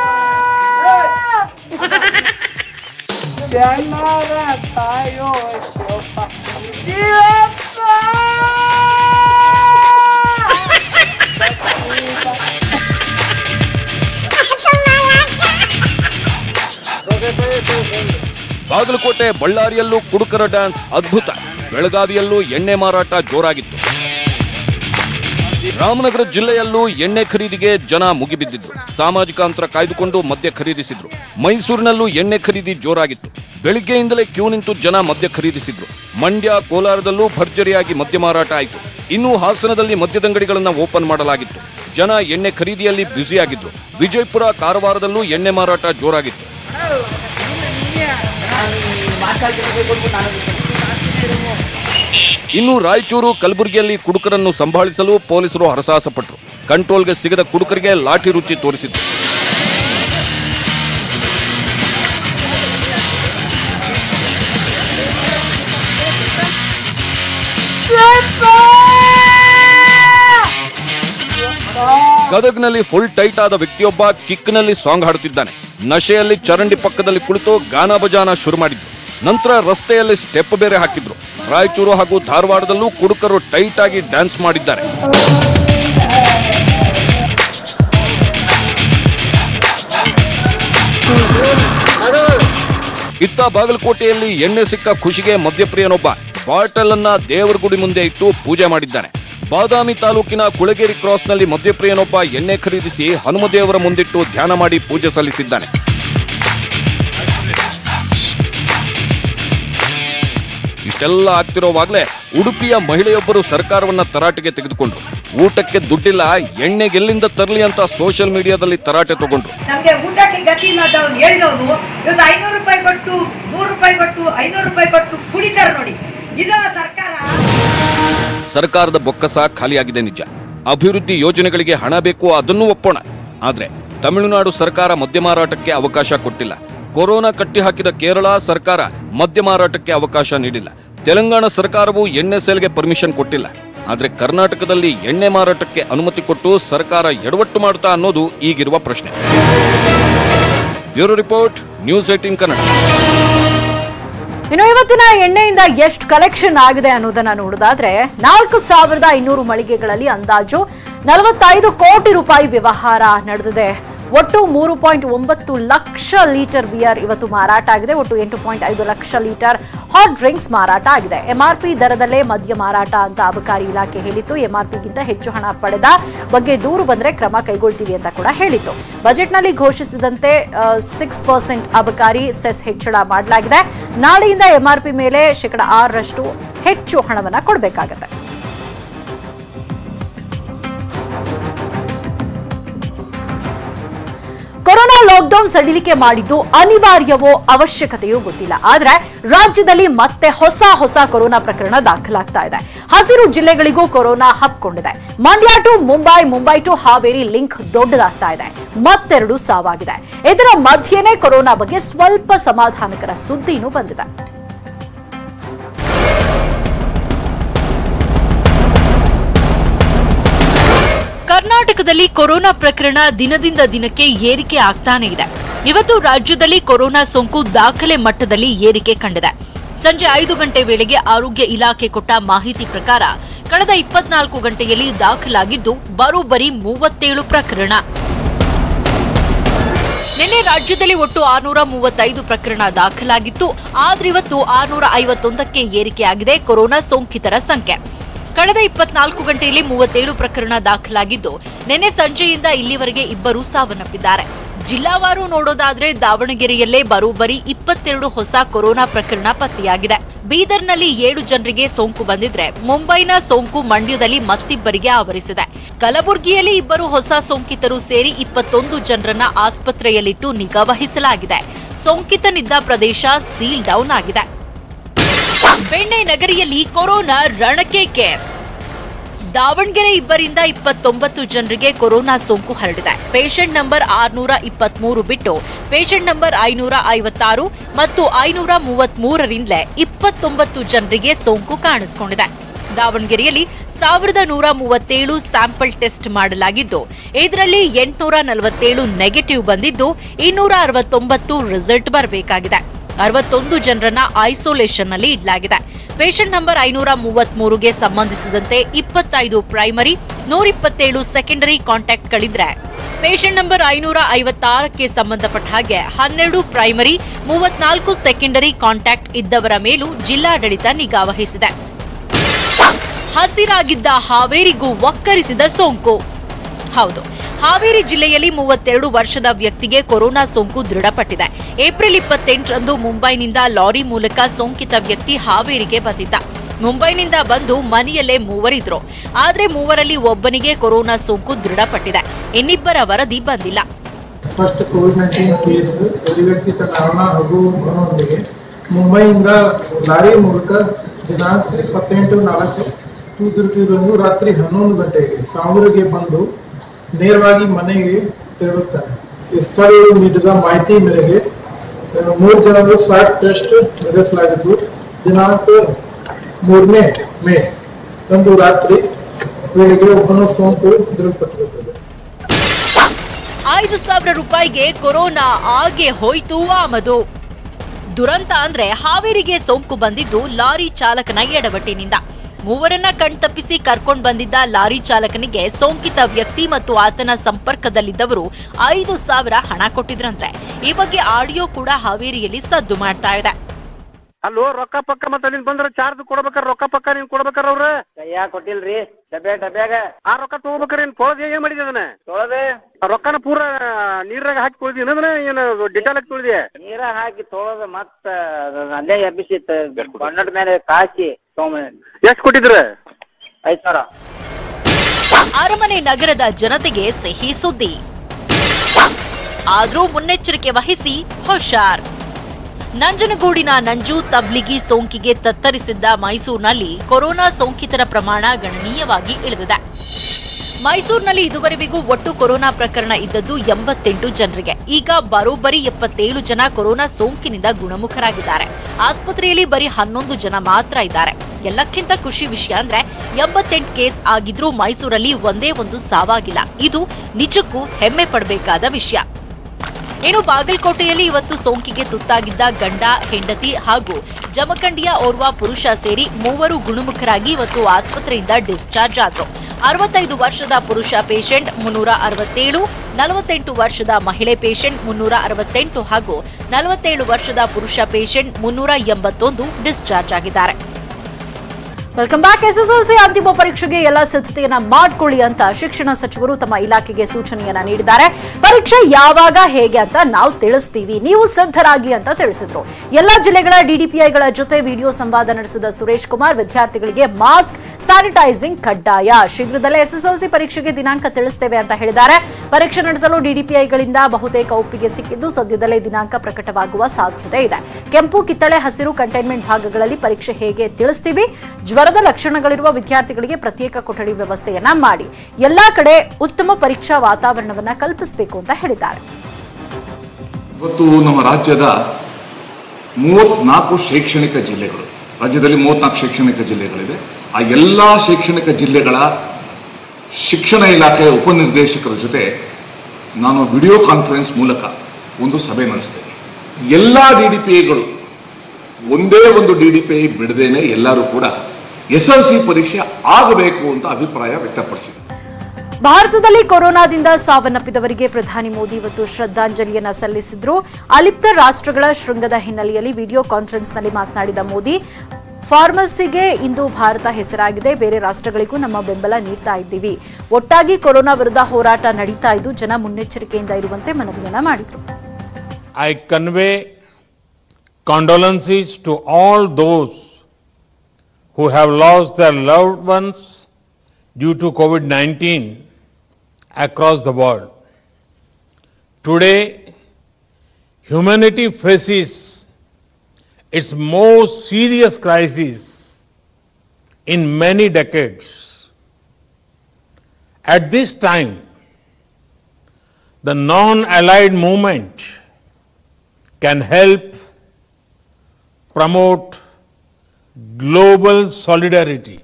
ಬಾಗಲಕೋಟೆ ಬಳ್ಳಾರಿಯಲ್ಲೂ ಕುಡುಕರ ಡ್ಯಾನ್ಸ್ ಅದ್ಭುತ ಬೆಳಗಾವಿಯಲ್ಲೂ ಎಣ್ಣೆ ಮಾರಾಟ ಜೋರಾಗಿತ್ತು ರಾಮನಗರ ಜಿಲ್ಲೆಯಲ್ಲೂ ಎಣ್ಣೆ ಖರೀದಿಗೆ ಜನ ಮುಗಿಬಿದ್ದಿದ್ರು ಸಾಮಾಜಿಕ ಅಂತರ ಕಾಯ್ದುಕೊಂಡು ಮದ್ಯ ಖರೀದಿಸಿದ್ರು ಮೈಸೂರಿನಲ್ಲೂ ಎಣ್ಣೆ ಖರೀದಿ ಜೋರಾಗಿತ್ತು ಬೆಳಿಗ್ಗೆಯಿಂದಲೇ ಕ್ಯೂ ನಿಂತು ಜನ ಮದ್ಯ ಖರೀದಿಸಿದ್ರು ಮಂಡ್ಯ ಕೋಲಾರದಲ್ಲೂ ಭರ್ಜರಿಯಾಗಿ ಮದ್ಯ ಮಾರಾಟ ಆಯಿತು ಇನ್ನು ಹಾಸನದಲ್ಲಿ ಮದ್ಯದಂಗಡಿಗಳನ್ನ ಓಪನ್ ಮಾಡಲಾಗಿತ್ತು ಜನ ಎಣ್ಣೆ ಖರೀದಿಯಲ್ಲಿ ಬ್ಯುಸಿಯಾಗಿದ್ರು ವಿಜಯಪುರ ಕಾರವಾರದಲ್ಲೂ ಎಣ್ಣೆ ಮಾರಾಟ ಜೋರಾಗಿತ್ತು ಇನ್ನು ರಾಯಚೂರು ಕಲಬುರಗಿಯಲ್ಲಿ ಕುಡುಕರನ್ನು ಸಂಭಾಳಿಸಲು ಪೊಲೀಸರು ಹರಸಾಹಸಪಟ್ಟರು ಕಂಟ್ರೋಲ್ಗೆ ಸಿಗದ ಕುಡುಕರಿಗೆ ಲಾಠಿ ರುಚಿ ತೋರಿಸಿದ್ರು ಗದಗ್ನಲ್ಲಿ ಫುಲ್ ಟೈಟ್ ಆದ ವ್ಯಕ್ತಿಯೊಬ್ಬ ಕಿಕ್ನಲ್ಲಿ ಸಾಂಗ್ ಹಾಡುತ್ತಿದ್ದಾನೆ ನಶೆಯಲ್ಲಿ ಚರಂಡಿ ಪಕ್ಕದಲ್ಲಿ ಕುಳಿತು ಗಾನ ಬಜಾನ ಶುರು ಮಾಡಿದ್ರು ನಂತರ ರಸ್ತೆಯಲ್ಲಿ ಸ್ಟೆಪ್ ಬೇರೆ ಹಾಕಿದ್ರು ರಾಯಚೂರು ಹಾಗೂ ಧಾರವಾಡದಲ್ಲೂ ಕುಡುಕರು ಟೈಟ್ ಆಗಿ ಡ್ಯಾನ್ಸ್ ಮಾಡಿದ್ದಾರೆ ಇತ್ತ ಬಾಗಲಕೋಟೆಯಲ್ಲಿ ಎಣ್ಣೆ ಸಿಕ್ಕ ಖುಷಿಗೆ ಮದ್ಯಪ್ರಿಯನೊಬ್ಬ ಬಾಟಲ್ ಅನ್ನ ದೇವರ ಗುಡಿ ಮುಂದೆ ಇಟ್ಟು ಪೂಜೆ ಮಾಡಿದ್ದಾನೆ ಬಾದಾಮಿ ತಾಲೂಕಿನ ಕುಳಗೇರಿ ಕ್ರಾಸ್ನಲ್ಲಿ ಮದ್ಯಪ್ರಿಯನೊಬ್ಬ ಎಣ್ಣೆ ಖರೀದಿಸಿ ಹನುಮದೇವರ ಮುಂದಿಟ್ಟು ಧ್ಯಾನ ಮಾಡಿ ಪೂಜೆ ಸಲ್ಲಿಸಿದ್ದಾನೆ ಇಷ್ಟೆಲ್ಲ ಆಗ್ತಿರೋವಾಗ್ಲೇ ಉಡುಪಿಯ ಮಹಿಳೆಯೊಬ್ಬರು ಸರ್ಕಾರವನ್ನ ತರಾಟೆಗೆ ತೆಗೆದುಕೊಂಡ್ರು ಊಟಕ್ಕೆ ದುಡ್ಡಿಲ್ಲ ಎಣ್ಣೆಗೆಲ್ಲಿಂದ ತರಲಿ ಅಂತ ಸೋಷಿಯಲ್ ಮೀಡಿಯಾದಲ್ಲಿ ತರಾಟೆ ತಗೊಂಡ್ರು ನಮ್ಗೆ ಊಟಕ್ಕೆ ಗತಿ ಇಲ್ಲದವ್ನು ಹೇಳಿದವನು ಇವತ್ತು ಐನೂರು ರೂಪಾಯಿ ಕೊಟ್ಟು ನೂರು ರೂಪಾಯಿ ಕೊಟ್ಟು ಐನೂರು ರೂಪಾಯಿ ಕೊಟ್ಟು ಕುಡಿತಾರೆ ನೋಡಿ ಇದು ಸರ್ಕಾರ ಸರ್ಕಾರದ ಬೊಕ್ಕಸ ಖಾಲಿಯಾಗಿದೆ ನಿಜ ಅಭಿವೃದ್ಧಿ ಯೋಜನೆಗಳಿಗೆ ಹಣ ಬೇಕು ಅದನ್ನು ಒಪ್ಪೋಣ ಆದ್ರೆ ತಮಿಳುನಾಡು ಸರ್ಕಾರ ಮದ್ಯ ಮಾರಾಟಕ್ಕೆ ಅವಕಾಶ ಕೊಟ್ಟಿಲ್ಲ ಕೊರೋನಾ ಕಟ್ಟಿ ಹಾಕಿದ ಕೇರಳ ಸರ್ಕಾರ ಮದ್ಯ ಮಾರಾಟಕ್ಕೆ ಅವಕಾಶ ನೀಡಿಲ್ಲ ತೆಲಂಗಾಣ ಸರ್ಕಾರವು ಎಣ್ಣೆ ಸೇಲ್ಗೆ ಪರ್ಮಿಷನ್ ಕೊಟ್ಟಿಲ್ಲ ಆದ್ರೆ ಕರ್ನಾಟಕದಲ್ಲಿ ಎಣ್ಣೆ ಮಾರಾಟಕ್ಕೆ ಅನುಮತಿ ಕೊಟ್ಟು ಸರ್ಕಾರ ಎಡವಟ್ಟು ಮಾಡುತ್ತಾ ಅನ್ನೋದು ಈಗಿರುವ ಪ್ರಶ್ನೆ bureau report news eighteen Kannada ಇನ್ನು ಇವತ್ತಿನ ಎಣ್ಣೆಯಿಂದ ಎಷ್ಟು ಕಲೆಕ್ಷನ್ ಆಗಿದೆ ಅನ್ನೋದನ್ನ ನೋಡೋದಾದ್ರೆ ನಾಲ್ಕು ಸಾವಿರದ ಐನೂರು ಮಳಿಗೆಗಳಲ್ಲಿ ಅಂದಾಜು ನಲವತ್ತೈದು ಕೋಟಿ ರೂಪಾಯಿ ವ್ಯವಹಾರ ನಡೆದಿದೆ ಒಟ್ಟು ಮೂರು ಪಾಯಿಂಟ್ ಒಂಬತ್ತು ಲಕ್ಷ ಲೀಟರ್ ಬಿಯರ್ ಇವತ್ತು ಮಾರಾಟ ಆಗಿದೆ ಒಟ್ಟು ಎಂಟು ಪಾಯಿಂಟ್ ಐದು ಲಕ್ಷ ಲೀಟರ್ ಹಾಟ್ ಡ್ರಿಂಕ್ಸ್ ಮಾರಾಟ ಆಗಿದೆ ಎಂಆರ್ಪಿ ದರದಲ್ಲೇ ಮದ್ಯ ಮಾರಾಟ ಅಂತ ಅಬಕಾರಿ ಇಲಾಖೆ ಹೇಳಿತ್ತು ಎಂಆರ್ಪಿಗಿಂತ ಹೆಚ್ಚು ಹಣ ಪಡೆದ ಬಗ್ಗೆ ದೂರು ಬಂದ್ರೆ ಕ್ರಮ ಕೈಗೊಳ್ತೀವಿ ಅಂತ ಕೂಡ ಹೇಳಿತ್ತು ಬಜೆಟ್ನಲ್ಲಿ ಘೋಷಿಸಿದಂತೆ ಸಿಕ್ಸ್ ಪರ್ಸೆಂಟ್ ಅಬಕಾರಿ ಸೆಸ್ ಹೆಚ್ಚಳ ಮಾಡಲಾಗಿದೆ ನಾಳೆಯಿಂದ ಎಂಆರ್ಪಿ ಮೇಲೆ ಶೇಕಡ ಆರರಷ್ಟು ಹೆಚ್ಚು ಹಣವನ್ನ ಕೊಡಬೇಕಾಗತ್ತೆ ಕೊರೋನಾ ಲಾಕ್ಡೌನ್ ಸಡಿಲಿಕೆ ಮಾಡಿದ್ದು ಅನಿವಾರ್ಯವೋ ಅವಶ್ಯಕತೆಯೋ ಗೊತ್ತಿಲ್ಲ ಆದ್ರೆ ರಾಜ್ಯದಲ್ಲಿ ಮತ್ತೆ ಹೊಸ ಹೊಸ ಕೊರೋನಾ ಪ್ರಕರಣ ದಾಖಲಾಗ್ತಾ ಇದೆ ಹಸಿರು ಜಿಲ್ಲೆಗಳಿಗೂ ಕೊರೋನಾ ಹಬ್ಕೊಂಡಿದೆ Mandya to Mumbai Mumbai to Haveri link ದೊಡ್ಡದಾಗ್ತಾ ಇದೆ ಮತ್ತೆರಡು ಸಾವಾಗಿದೆ ಇದರ ಮಧ್ಯೆನೇ ಕೊರೋನಾ ಬಗ್ಗೆ ಸ್ವಲ್ಪ ಸಮಾಧಾನಕರ ಸುದ್ದಿನೂ ಬಂದಿದೆ ಕರ್ನಾಟಕದಲ್ಲಿ ಕೊರೋನಾ ಪ್ರಕರಣ ದಿನದಿಂದ ದಿನಕ್ಕೆ ಏರಿಕೆ ಆಗ್ತಾನೆ ಇದೆ ಇವತ್ತು ರಾಜ್ಯದಲ್ಲಿ ಕೊರೋನಾ ಸೋಂಕು ದಾಖಲೆ ಮಟ್ಟದಲ್ಲಿ ಏರಿಕೆ ಕಂಡಿದೆ ಸಂಜೆ ಐದು ಗಂಟೆ ವೇಳೆಗೆ ಆರೋಗ್ಯ ಇಲಾಖೆ ಕೊಟ್ಟ ಮಾಹಿತಿ ಪ್ರಕಾರ ಕಳೆದ ಇಪ್ಪತ್ನಾಲ್ಕು ಗಂಟೆಯಲ್ಲಿ ದಾಖಲಾಗಿದ್ದು ಬರೋಬ್ಬರಿ ಮೂವತ್ತೇಳು ಪ್ರಕರಣ ನಿನ್ನೆ ರಾಜ್ಯದಲ್ಲಿ ಒಟ್ಟು ಆರ್ನೂರ ಮೂವತ್ತೈದು ಪ್ರಕರಣ ದಾಖಲಾಗಿತ್ತು ಆದ್ರೆ ಇವತ್ತು ಆರ್ನೂರ ಐವತ್ತೊಂದಕ್ಕೆ ಏರಿಕೆಯಾಗಿದೆ ಕೊರೋನಾ ಸೋಂಕಿತರ ಸಂಖ್ಯೆ ಕಳೆದ ಇಪ್ಪತ್ನಾಲ್ಕು ಗಂಟೆಯಲ್ಲಿ ಮೂವತ್ತೇಳು ಪ್ರಕರಣ ದಾಖಲಾಗಿದ್ದು ನಿನ್ನೆ ಸಂಜೆಯಿಂದ ಇಲ್ಲಿವರೆಗೆ ಇಬ್ಬರು ಸಾವನ್ನಪ್ಪಿದ್ದಾರೆ ಜಿಲ್ಲಾವಾರು ನೋಡೋದಾದ್ರೆ ದಾವಣಗೆರೆಯಲ್ಲೇ ಬರೋಬ್ಬರಿ ಇಪ್ಪತ್ತೆರಡು ಹೊಸ ಕೊರೋನಾ ಪ್ರಕರಣ ಪತ್ತೆಯಾಗಿದೆ ಬೀದರ್ನಲ್ಲಿ ಏಳು ಜನರಿಗೆ ಸೋಂಕು ಬಂದಿದ್ರೆ ಮುಂಬೈನ ಸೋಂಕು ಮಂಡ್ಯದಲ್ಲಿ ಮತ್ತಿಬ್ಬರಿಗೆ ಆವರಿಸಿದೆ ಕಲಬುರಗಿಯಲ್ಲಿ ಇಬ್ಬರು ಹೊಸ ಸೋಂಕಿತರು ಸೇರಿ ಇಪ್ಪತ್ತೊಂದು ಜನರನ್ನ ಆಸ್ಪತ್ರೆಯಲ್ಲಿಟ್ಟು ನಿಗಾ ವಹಿಸಲಾಗಿದೆ ಸೋಂಕಿತನಿದ್ದ ಪ್ರದೇಶ ಸೀಲ್ ಡೌನ್ ಆಗಿದೆ ಬೆಣ್ಣೆ ನಗರಿಯಲ್ಲಿ ಕೊರೋನಾ ರಣಕೇಕೆ ದಾವಣಗೆರೆ ಇಬ್ಬರಿಂದ ಇಪ್ಪತ್ತೊಂಬತ್ತು ಜನರಿಗೆ ಕೊರೋನಾ ಸೋಂಕು ಹರಡಿದೆ ಪೇಷಂಟ್ ನಂಬರ್ ಆರ್ನೂರ ಇಪ್ಪತ್ಮೂರು ಬಿಟ್ಟು ಪೇಷಂಟ್ ನಂಬರ್ ಐನೂರ ಐವತ್ತಾರು ಮತ್ತು ಐನೂರ ಮೂವತ್ಮೂರರಿಂದಲೇ ಇಪ್ಪತ್ತೊಂಬತ್ತು ಜನರಿಗೆ ಸೋಂಕು ಕಾಣಿಸಿಕೊಂಡಿದೆ ದಾವಣಗೆರೆಯಲ್ಲಿ ಸಾವಿರದ ನೂರ ಮೂವತ್ತೇಳು ಸ್ಯಾಂಪಲ್ ಟೆಸ್ಟ್ ಮಾಡಲಾಗಿದ್ದು ಇದರಲ್ಲಿ ಎಂಟುನೂರ ನಲವತ್ತೇಳು ನೆಗೆಟಿವ್ ಬಂದಿದ್ದು ಇನ್ನೂರ ಅರವತ್ತೊಂಬತ್ತು ರಿಸಲ್ಟ್ ಬರಬೇಕಾಗಿದೆ ಅರವತ್ತೊಂದು ಜನರನ್ನ ಐಸೋಲೇಷನ್ ನಲ್ಲಿ ಇಡಲಾಗಿದೆ ಪೇಷಂಟ್ ನಂಬರ್ ಐನೂರ ಮೂವತ್ಮೂರುಗೆ ಸಂಬಂಧಿಸಿದಂತೆ ಇಪ್ಪತ್ತೈದು ಪ್ರೈಮರಿ ನೂರಿಪ್ಪತ್ತೇಳು ಸೆಕೆಂಡರಿ ಕಾಂಟ್ಯಾಕ್ಟ್ಗಳಿದ್ರೆ ಪೇಷಂಟ್ ನಂಬರ್ ಐನೂರ ಐವತ್ತಾರಕ್ಕೆ ಸಂಬಂಧಪಟ್ಟ ಹಾಗೆ ಹನ್ನೆರಡು ಪ್ರೈಮರಿ ಮೂವತ್ನಾಲ್ಕು ಸೆಕೆಂಡರಿ ಕಾಂಟ್ಯಾಕ್ಟ್ ಇದ್ದವರ ಮೇಲೂ ಜಿಲ್ಲಾಡಳಿತ ನಿಗಾ ವಹಿಸಿದೆ ಹಸಿರಾಗಿದ್ದ ಹಾವೇರಿಗೂ ಒಕ್ಕರಿಸಿದ ಸೋಂಕು ಹೌದು ಹಾವೇರಿ ಜಿಲ್ಲೆಯಲ್ಲಿ ಮೂವತ್ತೆರಡು ವರ್ಷದ ವ್ಯಕ್ತಿಗೆ ಕೊರೋನಾ ಸೋಂಕು ದೃಢಪಟ್ಟಿದೆ ಏಪ್ರಿಲ್ ಇಪ್ಪತ್ತೆಂಟರಂದು ಮುಂಬೈನಿಂದ ಲಾರಿ ಮೂಲಕ ಸೋಂಕಿತ ವ್ಯಕ್ತಿ ಹಾವೇರಿಗೆ ಬಂದಿದ್ದ ಮುಂಬೈನಿಂದ ಬಂದು ಮನೆಯಲ್ಲೇ ಮೂವರಿದ್ರು ಆದ್ರೆ ಮೂವರಲ್ಲಿ ಒಬ್ಬನಿಗೆ ಕೊರೋನಾ ಸೋಂಕು ದೃಢಪಟ್ಟಿದೆ ಇನ್ನಿಬ್ಬರ ವರದಿ ಬಂದಿಲ್ಲ ಫಸ್ಟ್ ಕೋವಿಡ್ ನೈನ್ಟೀನ್ ಕೇಸ್ ವ್ಯಕ್ತಿ ತನ್ನ ಹಣ ಹಾಗೂ ಹಣದೊಂದಿಗೆ ಮುಂಬೈಯಿಂದ ಲಾರಿ ಮೂಲಕ ದಿನಾಂಕ ಇಪ್ಪತ್ತೆಂಟು ನಾಲ್ಕು ತೂತಿರುತ್ತಿರುವುದು ರಾತ್ರಿ ಹನ್ನೊಂದು ಗಂಟೆಗೆ ಸಾವೂರಿಗೆ ಬಂದು ನೇರವಾಗಿ ಮನೆಗೆ ತೆರಳುತ್ತಾನೆ ಸ್ಥಳೀಯರು ನೀಡಿದ ಮಾಹಿತಿ ಮೇರೆಗೆ ಆ, ಮೂರು ಜನರು ಸ್ವಾಬ್ ಟೆಸ್ಟ್ ನಡೆಸಲಾಗಿದ್ದು ದಿನಾಂಕ ಮೂರನೇ ಮೇ ಒಂದು ರಾತ್ರಿ ವೇಳೆಗೆ ಒಬ್ಬನ ಸೋಂಕು ದೃಢಪಟ್ಟಿರುತ್ತದೆ ಐದು ಸಾವಿರ ರೂಪಾಯಿಗೆ ಕೊರೋನಾ ಆಗೆ ಹೋಯ್ತು ಆಮದು ದುರಂತ ಅಂದ್ರೆ ಹಾವೇರಿಗೆ ಸೋಂಕು ಬಂದಿದ್ದು ಲಾರಿ ಚಾಲಕನ ಎಡವಟ್ಟಿನಿಂದ ಮೂವರನ್ನ ಕಣ್ತಪ್ಪಿಸಿ ಕರ್ಕೊಂಡ್ ಬಂದಿದ್ದ ಲಾರಿ ಚಾಲಕನಿಗೆ ಸೋಂಕಿತ ವ್ಯಕ್ತಿ ಮತ್ತು ಆತನ ಸಂಪರ್ಕದಲ್ಲಿದ್ದವರು ಐದು ಸಾವಿರ ಹಣ ಕೊಟ್ಟಿದ್ರಂತೆ ಈ ಬಗ್ಗೆ ಆಡಿಯೋ ಕೂಡ ಹಾವೇರಿಯಲ್ಲಿ ಸದ್ದು ಮಾಡ್ತಾ ಇದೆ ಅಲ್ಲೋ ರೊಕ್ಕ ಪಕ್ಕ ಮತ್ತೆ ಅಲ್ಲಿಂದ ಬಂದ್ರೆ ಚಾರ್ಜ್ ಕೊಡ್ಬೇಕಾರ ರೊಕ್ಕ ಪಕ್ಕ ನೀನ್ ಕೊಡ್ಬೇಕಾರ ಅವ್ರ ಕೈಯಾಗ ಕೊಟ್ಟಿಲ್ರಿ ಡಬ್ಯಾಗ ಡಬ್ಯಾಗ ಆ ರೊಕ್ಕ ತಗೋಬೇಕಾರ ಏನ್ ತೊಳೆದ ಏನ್ ಮಾಡಿದೆ ಅದನ್ನ ತೊಳೆದೆ ಆ ರೊಕ್ಕನ ಪೂರ ನೀರಾಗ ಹಾಕಿ ತೊಳ್ದಿ ಏನಂದ್ರೆ ಏನು ಡಿಟಾಲ್ ಹಾಕಿ ತೊಳ್ದಿ ನೀರ ಹಾಕಿ ತೊಳೆದ ಮತ್ತ ಅದನ್ನ ಅಲ್ಲೇ ಎಬ್ಬಿಸಿ ಬಣ್ಣದ ಮೇಲೆ ಕಾಸಿ ತೊಗೊಂಬಂದೆ ಎಷ್ಟ್ ಕೊಟ್ಟಿದ್ರ ಐದ್ ಸಾವಿರ ಅರಮನೆ ನಗರದ ಜನತೆಗೆ ಸಿಹಿ ಸುದ್ದಿ ಆದ್ರೂ ಮುನ್ನೆಚ್ಚರಿಕೆ ವಹಿಸಿ ಹುಷಾರ್ ನಂಜನಗೂಡಿನ ನಂಜು ತಬ್ಲಿಗಿ ಸೋಂಕಿಗೆ ತತ್ತರಿಸಿದ್ದ ಮೈಸೂರಿನಲ್ಲಿ ಕೊರೋನಾ ಸೋಂಕಿತರ ಪ್ರಮಾಣ ಗಣನೀಯವಾಗಿ ಇಳಿದಿದೆ ಮೈಸೂರಿನಲ್ಲಿ ಇದುವರೆವಿಗೂ ಒಟ್ಟು ಕೊರೋನಾ ಪ್ರಕರಣ ಇದ್ದದ್ದು ಎಂಬತ್ತೆಂಟು ಜನರಿಗೆ ಈಗ ಬರೋಬ್ಬರಿ ಎಪ್ಪತ್ತೇಳು ಜನ ಕೊರೋನಾ ಸೋಂಕಿನಿಂದ ಗುಣಮುಖರಾಗಿದ್ದಾರೆ ಆಸ್ಪತ್ರೆಯಲ್ಲಿ ಬರೀ ಹನ್ನೊಂದು ಜನ ಮಾತ್ರ ಇದ್ದಾರೆ ಎಲ್ಲಕ್ಕಿಂತ ಖುಷಿ ವಿಷಯ ಅಂದ್ರೆ ಎಂಬತ್ತೆಂಟು ಕೇಸ್ ಆಗಿದ್ರೂ ಮೈಸೂರಲ್ಲಿ ಒಂದೇ ಒಂದು ಸಾವಾಗಿಲ್ಲ ಇದು ನಿಜಕ್ಕೂ ಹೆಮ್ಮೆ ಪಡಬೇಕಾದ ವಿಷಯ ಇನ್ನು ಬಾಗಲಕೋಟೆಯಲ್ಲಿ ಇವತ್ತು ಸೋಂಕಿಗೆ ತುತ್ತಾಗಿದ್ದ ಗಂಡ ಹೆಂಡತಿ ಹಾಗೂ ಜಮಖಂಡಿಯ ಓರ್ವ ಪುರುಷ ಸೇರಿ ಮೂವರು ಗುಣಮುಖರಾಗಿ ಇವತ್ತು ಆಸ್ಪತ್ರೆಯಿಂದ ಡಿಸ್ಚಾರ್ಜ್ ಆದ್ರು ಅರವತ್ತೈದು ವರ್ಷದ ಪುರುಷ ಪೇಷಂಟ್ ಮುನ್ನೂರ ಅರವತ್ತೇಳು ನಲವತ್ತೆಂಟು ವರ್ಷದ ಮಹಿಳೆ ಪೇಷಂಟ್ ಮುನ್ನೂರ ಅರವತ್ತೆಂಟು ಹಾಗೂ ನಲವತ್ತೇಳು ವರ್ಷದ ಪುರುಷ ಪೇಷಂಟ್ ಮುನ್ನೂರ ಎಂಬತ್ತೊಂದು ಡಿಸ್ಚಾರ್ಜ್ ಆಗಿದ್ದಾರೆ ವೆಲ್ಕಮ್ ಬ್ಯಾಕ್ ಎಸ್ಎಸ್ಎಲ್ಸಿ ಅಂತಿಮ ಪರೀಕ್ಷೆಗೆ ಎಲ್ಲ ಸಿದ್ಧತೆಯನ್ನ ಮಾಡ್ಕೊಳ್ಳಿ ಅಂತ ಶಿಕ್ಷಣ ಸಚಿವರು ತಮ್ಮ ಇಲಾಖೆಗೆ ಸೂಚನೆಯನ್ನ ನೀಡಿದ್ದಾರೆ ಪರೀಕ್ಷೆ ಯಾವಾಗ ಹೇಗೆ ಅಂತ ನಾವು ತಿಳಿಸ್ತೀವಿ ನೀವು ಸಿದ್ಧರಾಗಿ ಅಂತ ತಿಳಿಸಿದ್ರು ಎಲ್ಲಾ ಜಿಲ್ಲೆಗಳ ಡಿಡಿಪಿಐಗಳ ಜೊತೆ ವಿಡಿಯೋ ಸಂವಾದ ನಡೆಸಿದ ಸುರೇಶ್ ಕುಮಾರ್ ವಿದ್ಯಾರ್ಥಿಗಳಿಗೆ ಮಾಸ್ಕ್ ಸ್ಯಾನಿಟೈಸಿಂಗ್ ಕಡ್ಡಾಯ ಶೀಘ್ರದಲ್ಲೇ ಎಸ್ಎಸ್ಎಲ್ಸಿ ಪರೀಕ್ಷೆಗೆ ದಿನಾಂಕ ತಿಳಿಸ್ತೇವೆ ಅಂತ ಹೇಳಿದ್ದಾರೆ ಪರೀಕ್ಷೆ ನಡೆಸಲು ಡಿಡಿಪಿಐಗಳಿಂದ ಬಹುತೇಕ ಒಪ್ಪಿಗೆ ಸಿಕ್ಕಿದ್ದು ಸದ್ಯದಲ್ಲೇ ದಿನಾಂಕ ಪ್ರಕಟವಾಗುವ ಸಾಧ್ಯತೆ ಇದೆ ಕೆಂಪು ಕಿತ್ತಳೆ ಹಸಿರು ಕಂಟೈನ್ಮೆಂಟ್ ಭಾಗಗಳಲ್ಲಿ ಪರೀಕ್ಷೆ ಹೇಗೆ ತಿಳಿಸ್ತೀವಿ ಜ್ವರದ ಲಕ್ಷಣಗಳಿರುವ ವಿದ್ಯಾರ್ಥಿಗಳಿಗೆ ಪ್ರತ್ಯೇಕ ಕೊಠಡಿ ವ್ಯವಸ್ಥೆಯನ್ನ ಮಾಡಿ ಎಲ್ಲಾ ಕಡೆ ಉತ್ತಮ ಪರೀಕ್ಷಾ ವಾತಾವರಣವನ್ನ ಕಲ್ಪಿಸಬೇಕು ಅಂತ ಹೇಳಿದ್ದಾರೆ ಇವತ್ತು ನಮ್ಮ ರಾಜ್ಯದ ಮೂವತ್ನಾಲ್ಕು ಶೈಕ್ಷಣಿಕ ಜಿಲ್ಲೆಗಳು ರಾಜ್ಯದಲ್ಲಿ ಮೂವತ್ನಾಲ್ಕು ಶೈಕ್ಷಣಿಕ ಜಿಲ್ಲೆಗಳಿದೆ ಆ ಎಲ್ಲ ಶೈಕ್ಷಣಿಕ ಜಿಲ್ಲೆಗಳ ಶಿಕ್ಷಣ ಇಲಾಖೆಯ ಉಪನಿರ್ದೇಶಕರ ಜೊತೆ ನಾನು ವಿಡಿಯೋ ಕಾನ್ಫರೆನ್ಸ್ ಮೂಲಕ ಒಂದು ಸಭೆ ನಡೆಸ್ತೇನೆ ಎಲ್ಲ ಡಿ ಡಿ ಪಿ ಐಗಳು ಒಂದೇ ಒಂದು ಡಿ ಡಿ ಪಿ ಐ ಬಿಡದೇನೆ ಎಲ್ಲರೂ ಕೂಡ ಎಸ್ ಎಲ್ ಸಿ ಪರೀಕ್ಷೆ ಆಗಬೇಕು ಅಂತ ಅಭಿಪ್ರಾಯ ವ್ಯಕ್ತಪಡಿಸಿದೆ ಭಾರತದಲ್ಲಿ ಕೊರೋನಾದಿಂದ ಸಾವನ್ನಪ್ಪಿದವರಿಗೆ ಪ್ರಧಾನಿ ಮೋದಿ ಇವತ್ತು ಶ್ರದ್ಧಾಂಜಲಿಯನ್ನ ಸಲ್ಲಿಸಿದ್ರು ಅಲಿಪ್ತ ರಾಷ್ಟ್ರಗಳ ಶೃಂಗದ ಹಿನ್ನೆಲೆಯಲ್ಲಿ ವಿಡಿಯೋ ಕಾನ್ಫರೆನ್ಸ್ನಲ್ಲಿ ಮಾತನಾಡಿದ ಮೋದಿ ಫಾರ್ಮಸಿಗೆ ಇಂದು ಭಾರತ ಹೆಸರಾಗಿದೆ ಬೇರೆ ರಾಷ್ಟ್ರಗಳಿಗೂ ನಮ್ಮ ಬೆಂಬಲ ನೀಡ್ತಾ ಇದ್ದೀವಿ ಒಟ್ಟಾಗಿ ಕೊರೋನಾ ವಿರುದ್ಧ ಹೋರಾಟ ನಡೀತಾ ಇದ್ದು ಜನ ಮುನ್ನೆಚ್ಚರಿಕೆಯಿಂದ ಇರುವಂತೆ ಮನವಿಯನ್ನ ಮಾಡಿದ್ರು I convey condolences to all those who have lost their loved ones due to COVID 19 across the world. Today, humanity faces its most serious crisis in many decades. At this time, the non allied movement can help promote global solidarity.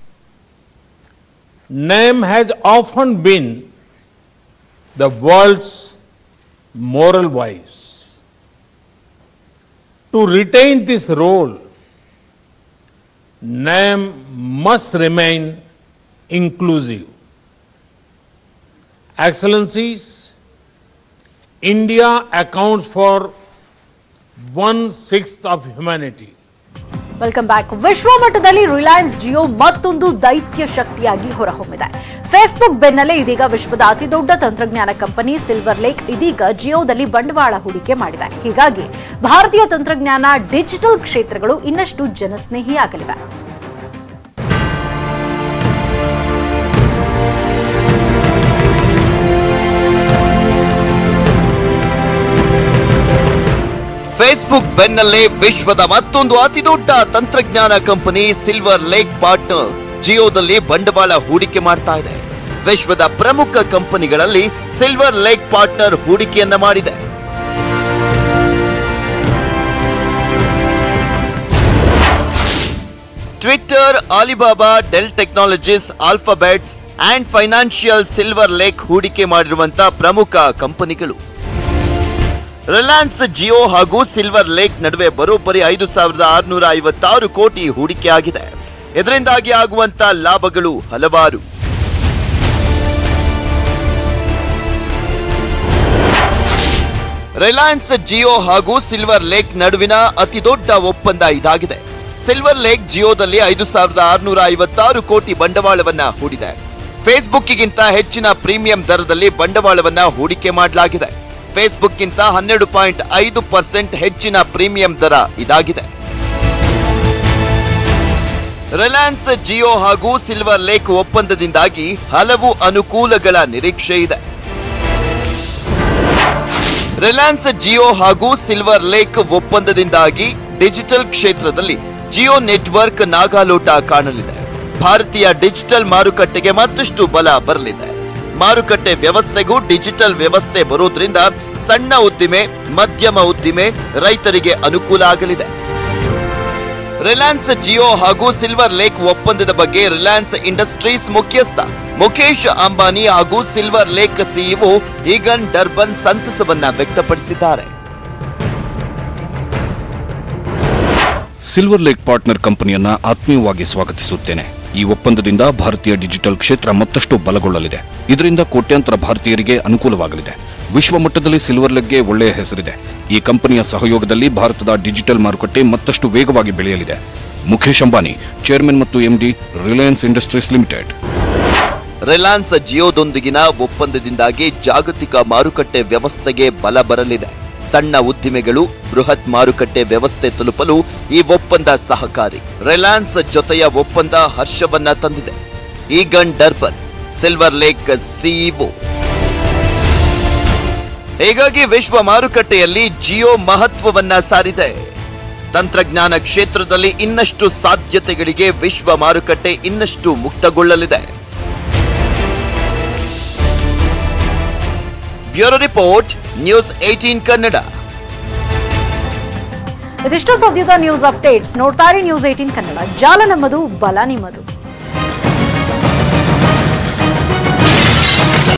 NAM has often been the world's moral voice. To retain this role, NAM must remain inclusive. Excellencies, India accounts for one sixth of humanity. Welcome back ವಿಶ್ವ ಮಟ್ಟದಲ್ಲಿ ರಿಲಯನ್ಸ್ ಜಿಯೋ ಮತ್ತೊಂದು ದೈತ್ಯ ಶಕ್ತಿಯಾಗಿ ಹೊರಹೊಮ್ಮಿದೆ ಫೇಸ್ಬುಕ್ ಬೆನ್ನಲ್ಲೇ ಇದೀಗ ವಿಶ್ವದ ಅತಿದೊಡ್ಡ ತಂತ್ರಜ್ಞಾನ ಕಂಪನಿ ಸಿಲ್ವರ್ ಲೇಕ್ ಇದೀಗ ಜಿಯೋದಲ್ಲಿ ಬಂಡವಾಳ ಹೂಡಿಕೆ ಮಾಡಿದೆ ಹೀಗಾಗಿ ಭಾರತೀಯ ತಂತ್ರಜ್ಞಾನ ಡಿಜಿಟಲ್ ಕ್ಷೇತ್ರಗಳು ಇನ್ನಷ್ಟು ಜನಸ್ನೇಹಿಯಾಗಲಿವೆ ಬೆನ್ನಲ್ಲೇ ವಿಶ್ವದ ಮತ್ತೊಂದು ಅತಿದೊಡ್ಡ ತಂತ್ರಜ್ಞಾನ ಕಂಪನಿ ಸಿಲ್ವರ್ ಲೇಕ್ ಪಾರ್ಟ್ನರ್ ಜಿಯೋದಲ್ಲಿ ಬಂಡವಾಳ ಹೂಡಿಕೆ ಮಾಡ್ತಾ ಇದೆ ವಿಶ್ವದ ಪ್ರಮುಖ ಕಂಪನಿಗಳಲ್ಲಿ ಸಿಲ್ವರ್ ಲೇಕ್ ಪಾರ್ಟ್ನರ್ ಹೂಡಿಕೆಯನ್ನ ಮಾಡಿದೆ Twitter Alibaba Dell technologies alphabets and financial Silver Lake ಹೂಡಿಕೆ ಮಾಡಿರುವಂತಹ ಪ್ರಮುಖ ಕಂಪನಿಗಳು ರಿಲಯನ್ಸ್ ಜಿಯೋ ಹಾಗೂ ಸಿಲ್ವರ್ ಲೇಕ್ ನಡುವೆ ಬರೋಬ್ಬರಿ ಐದು ಸಾವಿರದ ಆರುನೂರ ಐವತ್ತಾರು ಕೋಟಿ ಹೂಡಿಕೆ ಆಗಿದೆ ಇದರಿಂದಾಗಿ ಆಗುವಂತ ಲಾಭಗಳು ಹಲವಾರು ರಿಲಯನ್ಸ್ ಜಿಯೋ ಹಾಗೂ ಸಿಲ್ವರ್ ಲೇಕ್ ನಡುವಿನ ಅತಿದೊಡ್ಡ ಒಪ್ಪಂದ ಇದಾಗಿದೆ ಸಿಲ್ವರ್ ಲೇಕ್ ಜಿಯೋದಲ್ಲಿ ಐದು ಸಾವಿರದ ಆರುನೂರ ಐವತ್ತಾರು ಕೋಟಿ ಬಂಡವಾಳವನ್ನ ಹೂಡಿದೆ ಫೇಸ್ಬುಕ್ಗಿಂತ ಹೆಚ್ಚಿನ ಪ್ರೀಮಿಯಂ ದರದಲ್ಲಿ ಬಂಡವಾಳವನ್ನ ಹೂಡಿಕೆ ಮಾಡಲಾಗಿದೆ ಫೇಸ್ಬುಕ್ಗಿಂತ ಹನ್ನೆರಡು ಪಾಯಿಂಟ್ ಐದು ಪರ್ಸೆಂಟ್ ಹೆಚ್ಚಿನ ಪ್ರೀಮಿಯಂ ದರ ಇದಾಗಿದೆ ರಿಲಯನ್ಸ್ ಜಿಯೋ ಹಾಗೂ ಸಿಲ್ವರ್ ಲೇಕ್ ಒಪ್ಪಂದದಿಂದಾಗಿ ಹಲವು ಅನುಕೂಲಗಳ ನಿರೀಕ್ಷೆ ಇದೆ ರಿಲಯನ್ಸ್ ಜಿಯೋ ಹಾಗೂ ಸಿಲ್ವರ್ ಲೇಕ್ ಒಪ್ಪಂದದಿಂದಾಗಿ ಡಿಜಿಟಲ್ ಕ್ಷೇತ್ರದಲ್ಲಿ ಜಿಯೋ ನೆಟ್ವರ್ಕ್ ನಾಗಾಲೋಟ ಕಾಣಲಿದೆ ಭಾರತೀಯ ಡಿಜಿಟಲ್ ಮಾರುಕಟ್ಟೆಗೆ ಮತ್ತಷ್ಟು ಬಲ ಬರಲಿದೆ ಮಾರುಕಟ್ಟೆ ವ್ಯವಸ್ಥೆಗೂ ಡಿಜಿಟಲ್ ವ್ಯವಸ್ಥೆ ಬರೋದ್ರಿಂದ ಸಣ್ಣ ಉದ್ದಿಮೆ ಮಧ್ಯಮ ಉದ್ದಿಮೆ ರೈತರಿಗೆ ಅನುಕೂಲ ಆಗಲಿದೆ ರಿಲಯನ್ಸ್ ಜಿಯೋ ಹಾಗೂ ಸಿಲ್ವರ್ ಲೇಕ್ ಒಪ್ಪಂದದ ಬಗ್ಗೆ ರಿಲಯನ್ಸ್ ಇಂಡಸ್ಟ್ರೀಸ್ ಮುಖ್ಯಸ್ಥ ಮುಖೇಶ್ ಅಂಬಾನಿ ಹಾಗೂ Silver Lake CEO Egon Durban ಸಂತಸವನ್ನ ವ್ಯಕ್ತಪಡಿಸಿದ್ದಾರೆ ಸಿಲ್ವರ್ ಲೇಕ್ ಪಾರ್ಟ್ನರ್ ಕಂಪನಿಯನ್ನ ಆತ್ಮೀಯವಾಗಿ ಸ್ವಾಗತಿಸುತ್ತೇನೆ ಈ ಒಪ್ಪಂದದಿಂದ ಭಾರತೀಯ ಡಿಜಿಟಲ್ ಕ್ಷೇತ್ರ ಮತ್ತಷ್ಟು ಬಲಗೊಳ್ಳಲಿದೆ ಇದರಿಂದ ಕೋಟ್ಯಾಂತರ ಭಾರತೀಯರಿಗೆ ಅನುಕೂಲವಾಗಲಿದೆ ವಿಶ್ವ ಮಟ್ಟದಲ್ಲಿ ಸಿಲ್ವರ್ ಲೇಕ್ಗೆ ಒಳ್ಳೆಯ ಹೆಸರಿದೆ ಈ ಕಂಪನಿಯ ಸಹಯೋಗದಲ್ಲಿ ಭಾರತದ ಡಿಜಿಟಲ್ ಮಾರುಕಟ್ಟೆ ಮತ್ತಷ್ಟು ವೇಗವಾಗಿ ಬೆಳೆಯಲಿದೆ ಮುಖೇಶ್ ಅಂಬಾನಿ ಚೇರ್ಮನ್ ಮತ್ತು MD Reliance industries limited Reliance ಜಿಯೋದೊಂದಿಗಿನ ಒಪ್ಪಂದದಿಂದಾಗಿ ಜಾಗತಿಕ ಮಾರುಕಟ್ಟೆ ವ್ಯವಸ್ಥೆಗೆ ಬಲ ಬರಲಿದೆ ಸಣ್ಣ ಉದ್ದಿಮೆಗಳು ಬೃಹತ್ ಮಾರುಕಟ್ಟೆ ವ್ಯವಸ್ಥೆ ತಲುಪಲು ಈ ಒಪ್ಪಂದ ಸಹಕಾರಿ ರಿಲಯನ್ಸ್ ಜೊತೆಯ ಒಪ್ಪಂದ ಹರ್ಷವನ್ನ ತಂದಿದೆ ಈಗನ್ ಡರ್ಬನ್ ಸಿಲ್ವರ್ ಲೇಕ್ ಸಿಇಒ ಹೀಗಾಗಿ ವಿಶ್ವ ಮಾರುಕಟ್ಟೆಯಲ್ಲಿ ಜಿಯೋ ಮಹತ್ವವನ್ನ ಸಾರಿದೆ ತಂತ್ರಜ್ಞಾನ ಕ್ಷೇತ್ರದಲ್ಲಿ ಇನ್ನಷ್ಟು ಸಾಧ್ಯತೆಗಳಿಗೆ ವಿಶ್ವ ಮಾರುಕಟ್ಟೆ ಇನ್ನಷ್ಟು ಮುಕ್ತಗೊಳ್ಳಲಿದೆ bureau report news eighteen Kannada ಇದಿಷ್ಟು ಸದ್ಯದ ನ್ಯೂಸ್ ಅಪ್ಡೇಟ್ಸ್ ನೋಡ್ತಾ ಇರಿ ನ್ಯೂಸ್ ಏಟೀನ್ ಕನ್ನಡ ಜಾಲ ನಮ್ಮದು ಬಲ ನಿಮ್ಮದು